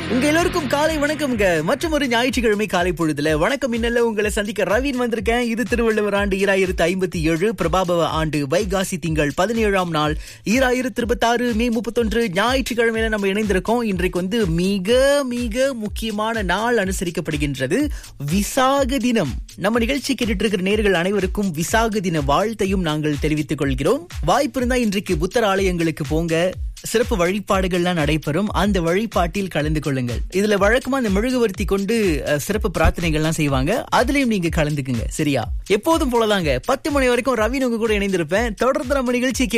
உங்க எல்லோருக்கும் காலை வணக்கம்ங்க மற்றும் ஒரு ஞாயிற்றுக்கிழமை காலை பொழுதுல வணக்கம் இன்னல்ல உங்களை சந்திக்க ரவீன் வந்திருக்கேன் இது திருவள்ளுவர் ஆண்டு ஈராயிரத்து ஐம்பத்தி ஏழு பிரபாபவ ஆண்டு வைகாசி திங்கள் பதினேழாம் நாள் ஈராயிரத்து இருபத்தாறு மே முப்பத்தொன்று ஞாயிற்றுக்கிழமையில நம்ம இணைந்திருக்கோம் இன்றைக்கு வந்து மிக மிக முக்கியமான நாள் அனுசரிக்கப்படுகின்றது விசாக தினம் நம்ம நிகழ்ச்சி கேட்டுட்டு இருக்கிற நேர்கள் அனைவருக்கும் விசாக தின வாழ்த்தையும் நாங்கள் தெரிவித்துக் கொள்கிறோம் வாய்ப்பு இருந்தா இன்றைக்கு புத்தர் ஆலயங்களுக்கு போங்க சிறப்பு வழிபாடுகள்லாம் நடைபெறும் அந்த வழிபாட்டில் கலந்து கொள்ளுங்கள் இதுல வழக்கமா அந்த மெழுகுவர்த்தி கொண்டு அஹ், சிறப்பு பிரார்த்தனைகள்லாம் செய்வாங்க அதுலயும் நீங்க கலந்துக்குங்க சரியா எப்போதும் போலதாங்க பத்து மணி வரைக்கும் ரவி உங்க கூட இணைந்திருப்பேன் தொடர்ந்து நம்ம நிகழ்ச்சி